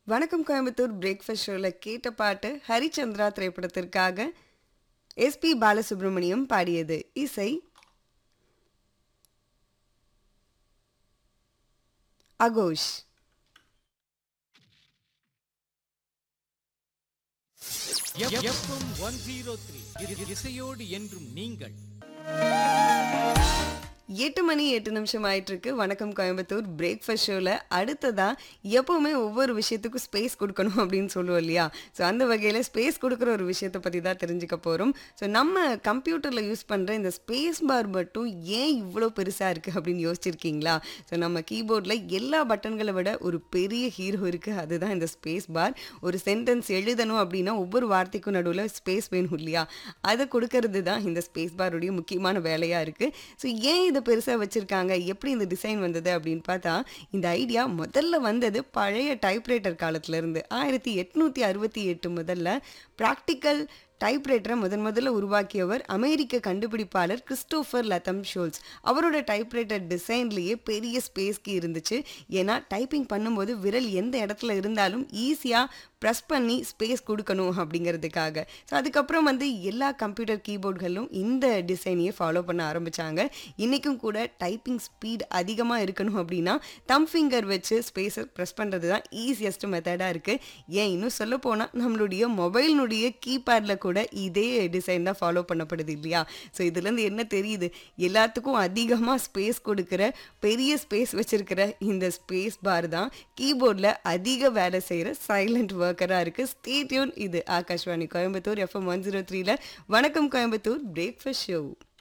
வணக்கம் கோயம்புத்தூர் பிரேக்ஃபாஸ்ட் ஷோவில் கேட்ட பாட்டு ஹரிச்சந்திரா திரைப்படத்திற்காக எஸ்பி பாலசுப்ரமணியம் பாடியது இசை Aghosh FM one zero three இசையோடு என்றும் நீங்கள் எட்டு மணி எட்டு நிமிஷம் ஆயிட்டு இருக்கு வணக்கம் கோயம்புத்தூர் பிரேக்ஃபாஸ்ட் ஷோவில் அடுத்ததா எப்பவுமே ஒவ்வொரு விஷயத்துக்கும் ஸ்பேஸ் கொடுக்கணும் அப்படின்னு சொல்லுவோம் இல்லையா ஸோ அந்த வகையில் ஸ்பேஸ் கொடுக்குற ஒரு விஷயத்தை பற்றி தான் தெரிஞ்சுக்க போகிறோம் ஸோ நம்ம கம்ப்யூட்டரில் யூஸ் பண்ணுற இந்த ஸ்பேஸ் பார் மட்டும் ஏன் இவ்வளோ பெருசாக இருக்குது அப்படின்னு யோசிச்சிருக்கீங்களா ஸோ நம்ம கீபோர்டில் எல்லா பட்டன்களை விட ஒரு பெரிய ஹீரோ இருக்குது அதுதான் இந்த ஸ்பேஸ் பார் ஒரு சென்டென்ஸ் எழுதணும் அப்படின்னா ஒவ்வொரு வார்த்தைக்கும் நடுவில் ஸ்பேஸ் வேணும் இல்லையா அதை கொடுக்கறது தான் இந்த ஸ்பேஸ் பாருடைய முக்கியமான வேலையாக இருக்குது ஸோ ஏன் இதை பெருசாக வச்சுருக்காங்க எப்படி இந்த டிசைன் வந்தது அப்படின்னு பார்த்தா இந்த ஐடியா முதல்ல வந்தது பழைய டைப்ரைட்டர் காலத்துலேருந்து ஆயிரத்தி எட்நூற்றி அறுபத்தி எட்டு முதல்ல ப்ராக்டிக்கல் டைப்ரைட்டரை முதன் முதல்ல உருவாக்கியவர் அமெரிக்க கண்டுபிடிப்பாளர் கிறிஸ்டோஃபர் லத்தம் ஷோல்ஸ் அவரோட டைப்ரைட்டர் டிசைன்லேயே பெரிய ஸ்பேஸ்க்கு இருந்துச்சு ஏன்னா டைப்பிங் பண்ணும்போது விரல் எந்த இடத்துல இருந்தாலும் ஈஸியாக ப்ரெஸ் பண்ணி ஸ்பேஸ் கொடுக்கணும் அப்படிங்கிறதுக்காக ஸோ அதுக்கப்புறம் வந்து எல்லா கம்ப்யூட்டர் கீபோர்டுகளும் இந்த டிசைனையே ஃபாலோ பண்ண ஆரம்பித்தாங்க இன்றைக்கும் கூட டைப்பிங் ஸ்பீட் அதிகமாக இருக்கணும் அப்படின்னா தம் ஃபிங்கர் வச்சு ஸ்பேஸை ப்ரெஸ் பண்ணுறது தான் ஈஸியஸ்ட் மெத்தடாக இருக்குது ஏன் இன்னும் சொல்ல போனால் நம்மளுடைய மொபைலினுடைய கீபேடில் கூட இதே டிசைன் தான் ஃபாலோ பண்ணப்படுது இல்லையா ஸோ இதுலேருந்து என்ன தெரியுது எல்லாத்துக்கும் அதிகமாக ஸ்பேஸ் கொடுக்குற பெரிய ஸ்பேஸ் வச்சிருக்கிற இந்த ஸ்பேஸ் பார் தான் கீபோர்டில் அதிக வேலை செய்கிற சைலண்ட் ஒர்க்கராக இருக்குது ஸ்டேட்யூன் இது Akashvani Coimbatore FM one zero த்ரீல வணக்கம் கோயம்புத்தூர் பிரேக்ஃபாஸ்ட் ஷோ